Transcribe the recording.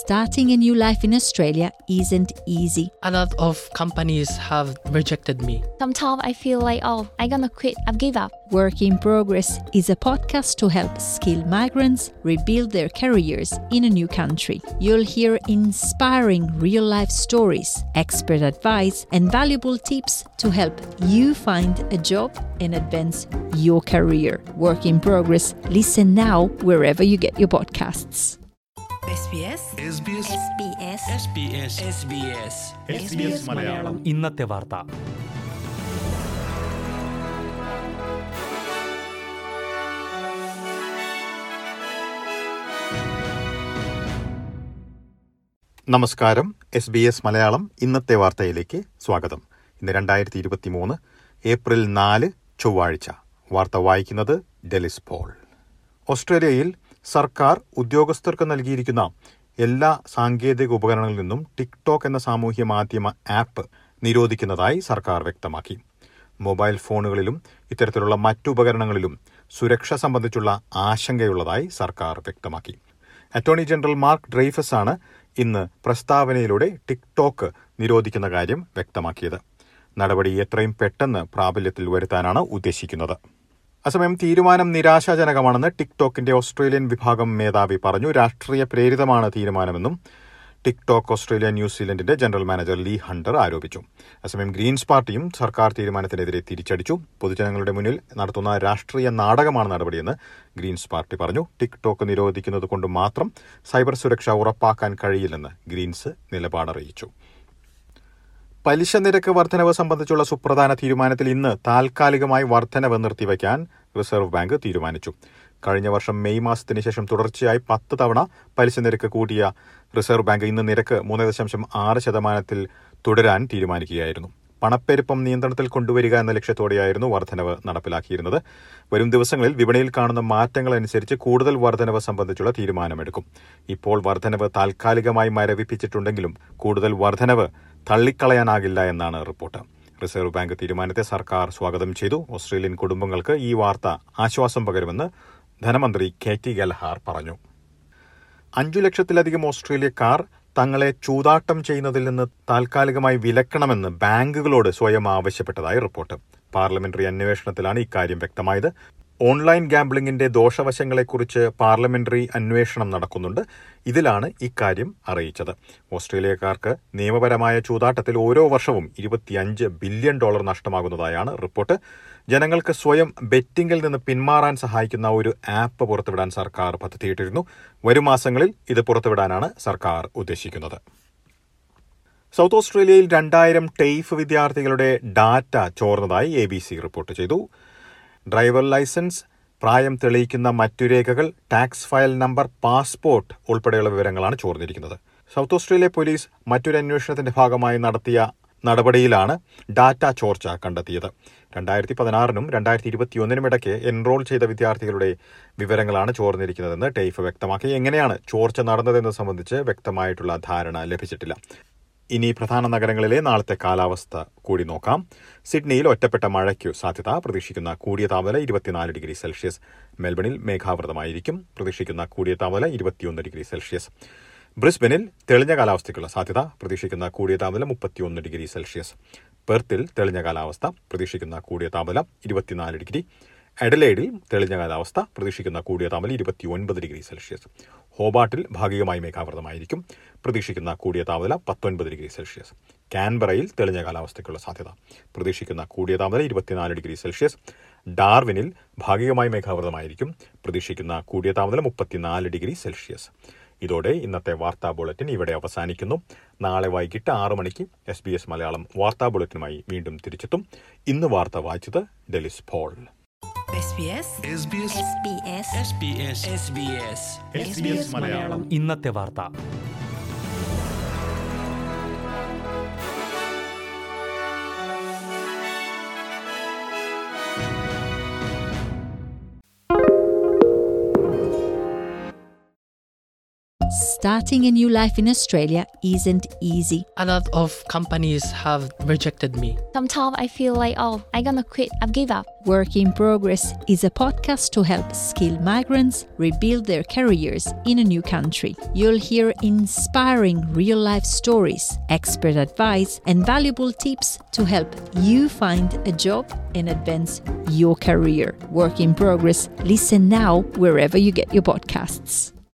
starting a new life in Australia isn't easy. A lot of companies have rejected me. Sometimes I feel like, oh, I'm gonna quit, I've give up. Work in Progress is a podcast to help skilled migrants rebuild their careers in a new country. You'll hear inspiring real life stories, expert advice, and valuable tips to help you find a job and advance your career. Work in Progress. Listen now wherever you get your podcasts. SBS SBS SBS SBS SBS SBS Malayalam ഇന്നത്തെ വാർത്ത നമസ്കാരം S B S Malayalam ഇന്നത്തെ വാർത്തയിലേക്ക് സ്വാഗതം ഇന്ന് രണ്ടായിരത്തി ഇരുപത്തി മൂന്ന് ഏപ്രിൽ നാല് ചൊവ്വാഴ്ച വാർത്ത വായിക്കുന്നത് ഡെലിസ് പോൾ ഓസ്ട്രേലിയയിൽ സർക്കാർ ഉദ്യോഗസ്ഥർക്ക് നൽകിയിരിക്കുന്ന എല്ലാ സാങ്കേതിക ഉപകരണങ്ങളിൽ നിന്നും ടിക്ടോക്ക് എന്ന സാമൂഹ്യ മാധ്യമ ആപ്പ് നിരോധിക്കുന്നതായി സർക്കാർ വ്യക്തമാക്കി മൊബൈൽ ഫോണുകളിലും ഇത്തരത്തിലുള്ള മറ്റു ഉപകരണങ്ങളിലും സുരക്ഷ സംബന്ധിച്ചുള്ള ആശങ്കയുള്ളതായി സർക്കാർ വ്യക്തമാക്കി അറ്റോർണി ജനറൽ മാർക്ക് ഡ്രൈഫസ് ആണ് ഇന്ന് പ്രസ്താവനയിലൂടെ ടിക്ടോക്ക് നിരോധിക്കുന്ന കാര്യം വ്യക്തമാക്കിയത് നടപടി എത്രയും പെട്ടെന്ന് പ്രാബല്യത്തിൽ വരുത്താനാണ് ഉദ്ദേശിക്കുന്നത് അസമയം തീരുമാനം നിരാശാജനകമാണെന്ന് ടിക്ടോക്കിന്റെ ഓസ്ട്രേലിയൻ വിഭാഗം മേധാവി പറഞ്ഞു രാഷ്ട്രീയ പ്രേരിതമാണ് തീരുമാനമെന്നും ടിക്ടോക്ക് ഓസ്ട്രേലിയ ന്യൂസിലൻഡിന്റെ ജനറൽ മാനേജർ ലീ ഹണ്ടർ ആരോപിച്ചു അസമയം ഗ്രീൻസ് പാർട്ടിയും സർക്കാർ തീരുമാനത്തിനെതിരെ തിരിച്ചടിച്ചു പൊതുജനങ്ങളുടെ മുന്നിൽ നടത്തുന്ന രാഷ്ട്രീയ നാടകമാണ് നടപടിയെന്ന് ഗ്രീൻസ് പാർട്ടി പറഞ്ഞു ടിക്ടോക്ക് നിരോധിക്കുന്നത് കൊണ്ട് മാത്രം സൈബർ സുരക്ഷ ഉറപ്പാക്കാൻ കഴിയില്ലെന്ന് ഗ്രീൻസ് നിലപാടറിയിച്ചു പലിശ നിരക്ക് വർധനവ് സംബന്ധിച്ചുള്ള സുപ്രധാന തീരുമാനത്തിൽ ഇന്ന് താൽക്കാലികമായി വർധനവ് നിർത്തിവയ്ക്കാൻ റിസർവ് ബാങ്ക് തീരുമാനിച്ചു കഴിഞ്ഞ വർഷം മെയ് മാസത്തിന് ശേഷം തുടർച്ചയായി പത്ത് തവണ പലിശ നിരക്ക് കൂട്ടിയ റിസർവ് ബാങ്ക് ഇന്ന് നിരക്ക് മൂന്ന് ദശാംശം ആറ് ശതമാനത്തിൽ തുടരാൻ തീരുമാനിക്കുകയായിരുന്നു പണപ്പെരുപ്പം നിയന്ത്രണത്തിൽ കൊണ്ടുവരിക എന്ന ലക്ഷ്യത്തോടെയായിരുന്നു വർധനവ് നടപ്പിലാക്കിയിരുന്നത് വരും ദിവസങ്ങളിൽ വിപണിയിൽ കാണുന്ന മാറ്റങ്ങൾ അനുസരിച്ച് കൂടുതൽ വർധനവ് സംബന്ധിച്ചുള്ള തീരുമാനമെടുക്കും ഇപ്പോൾ വർധനവ് താൽക്കാലികമായി മരവിപ്പിച്ചിട്ടുണ്ടെങ്കിലും കൂടുതൽ വർധനവ് തള്ളിക്കളയാനാകില്ല എന്നാണ് റിപ്പോർട്ട് റിസർവ് ബാങ്ക് തീരുമാനത്തെ സർക്കാർ സ്വാഗതം ചെയ്തു ഓസ്ട്രേലിയൻ കുടുംബങ്ങൾക്ക് ഈ വാർത്ത ആശ്വാസം പകരുമെന്ന് ധനമന്ത്രി കെ ടി ഗൽഹാർ പറഞ്ഞു അഞ്ചു ലക്ഷത്തിലധികം ഓസ്ട്രേലിയക്കാർ തങ്ങളെ ചൂതാട്ടം ചെയ്യുന്നതിൽ നിന്ന് താൽക്കാലികമായി വിലക്കണമെന്ന് ബാങ്കുകളോട് സ്വയം ആവശ്യപ്പെട്ടതായി റിപ്പോർട്ട് പാർലമെന്ററി അന്വേഷണത്തിലാണ് ഇക്കാര്യം വ്യക്തമായത് ഓൺലൈൻ ഗാംബ്ലിംഗിന്റെ ദോഷവശങ്ങളെക്കുറിച്ച് പാർലമെന്ററി അന്വേഷണം നടക്കുന്നുണ്ട് ഇതിലാണ് ഇക്കാര്യം അറിയിച്ചത് ഓസ്ട്രേലിയക്കാർക്ക് നിയമപരമായ ചൂതാട്ടത്തിൽ ഓരോ വർഷവും ഇരുപത്തിയഞ്ച് ബില്യൺ ഡോളർ നഷ്ടമാകുന്നതായാണ് റിപ്പോർട്ട് ജനങ്ങൾക്ക് സ്വയം ബെറ്റിംഗിൽ നിന്ന് പിന്മാറാൻ സഹായിക്കുന്ന ഒരു ആപ്പ് പുറത്തുവിടാൻ സർക്കാർ പദ്ധതിയിട്ടിരുന്നു വരും മാസങ്ങളിൽ ഇത് പുറത്തുവിടാനാണ് സർക്കാർ ഉദ്ദേശിക്കുന്നത് സൗത്ത് ഓസ്ട്രേലിയയിൽ രണ്ടായിരം ടെയ്ഫ് വിദ്യാർത്ഥികളുടെ ഡാറ്റ ചോർന്നതായി എ ബി സി റിപ്പോർട്ട് ചെയ്തു ഡ്രൈവർ ലൈസൻസ് പ്രായം തെളിയിക്കുന്ന മറ്റു രേഖകൾ ടാക്സ് ഫയൽ നമ്പർ പാസ്പോർട്ട് ഉൾപ്പെടെയുള്ള വിവരങ്ങളാണ് ചോർന്നിരിക്കുന്നത് സൗത്ത് ഓസ്ട്രേലിയ പോലീസ് മറ്റൊരു അന്വേഷണത്തിന്റെ ഭാഗമായി നടത്തിയ നടപടിയിലാണ് ഡാറ്റ ചോർച്ച കണ്ടെത്തിയത് രണ്ടായിരത്തി പതിനാറിനും രണ്ടായിരത്തി ഇരുപത്തിയൊന്നിനും ഇടയ്ക്ക് എൻറോൾ ചെയ്ത വിദ്യാർത്ഥികളുടെ വിവരങ്ങളാണ് ചോർന്നിരിക്കുന്നതെന്ന് ടെയ്ഫ് വ്യക്തമാക്കി എങ്ങനെയാണ് ചോർച്ച നടന്നതെന്ന് സംബന്ധിച്ച് വ്യക്തമായിട്ടുള്ള ധാരണ ലഭിച്ചിട്ടില്ല ഇനി പ്രധാന നഗരങ്ങളിലെ നാളത്തെ കാലാവസ്ഥ കൂടി നോക്കാം സിഡ്നിയിൽ ഒറ്റപ്പെട്ട മഴയ്ക്കു സാധ്യത പ്രതീക്ഷിക്കുന്ന കൂടിയ താപനില ഇരുപത്തിനാല് ഡിഗ്രി സെൽഷ്യസ് മെൽബണിൽ മേഘാവൃതമായിരിക്കും പ്രതീക്ഷിക്കുന്ന കൂടിയ താപനില ഇരുപത്തിയൊന്ന് ഡിഗ്രി സെൽഷ്യസ് ബ്രിസ്ബനിൽ തെളിഞ്ഞ കാലാവസ്ഥയ്ക്കുള്ള സാധ്യത പ്രതീക്ഷിക്കുന്ന കൂടിയ താപനില മുപ്പത്തിയൊന്ന് ഡിഗ്രി സെൽഷ്യസ് പെർത്തിൽ തെളിഞ്ഞ കാലാവസ്ഥ പ്രതീക്ഷിക്കുന്ന കൂടിയ താപനില ഇരുപത്തിനാല് ഡിഗ്രി എഡലേഡിൽ തെളിഞ്ഞ കാലാവസ്ഥ പ്രതീക്ഷിക്കുന്ന കൂടിയ താപനില ഇരുപത്തിയൊൻപത് ഡിഗ്രി സെൽഷ്യസ് ഹോബാട്ടിൽ ഭാഗികമായി മേഘാവൃതമായിരിക്കും പ്രതീക്ഷിക്കുന്ന കൂടിയ താപനില പത്തൊൻപത് ഡിഗ്രി സെൽഷ്യസ് കാൻബറയിൽ തെളിഞ്ഞ കാലാവസ്ഥയ്ക്കുള്ള സാധ്യത പ്രതീക്ഷിക്കുന്ന കൂടിയ താപനില ഇരുപത്തിനാല് ഡിഗ്രി സെൽഷ്യസ് ഡാർവിനിൽ ഭാഗികമായി മേഘാവൃതമായിരിക്കും പ്രതീക്ഷിക്കുന്ന കൂടിയ താപനില മുപ്പത്തിനാല് ഡിഗ്രി സെൽഷ്യസ് ഇതോടെ ഇന്നത്തെ വാർത്താ ബുള്ളറ്റിൻ ഇവിടെ അവസാനിക്കുന്നു നാളെ വൈകിട്ട് ആറ് മണിക്ക് എസ് ബി എസ് മലയാളം വാർത്താ ബുള്ളറ്റിനുമായി വീണ്ടും തിരിച്ചെത്തും ഇന്ന് വാർത്ത വായിച്ചത് Delys Paul SBS SBS SBS SBS SBS SBS Malayalam ഇന്നത്തെ വാർത്ത Starting a new life in Australia isn't easy. A lot of companies have rejected me. Sometimes I feel like, oh, I'm gonna quit. I've give up. Work in Progress is a podcast to help skilled migrants rebuild their careers in a new country. You'll hear inspiring real life stories, expert advice, and valuable tips to help you find a job and advance your career. Work in Progress. Listen now wherever you get your podcasts.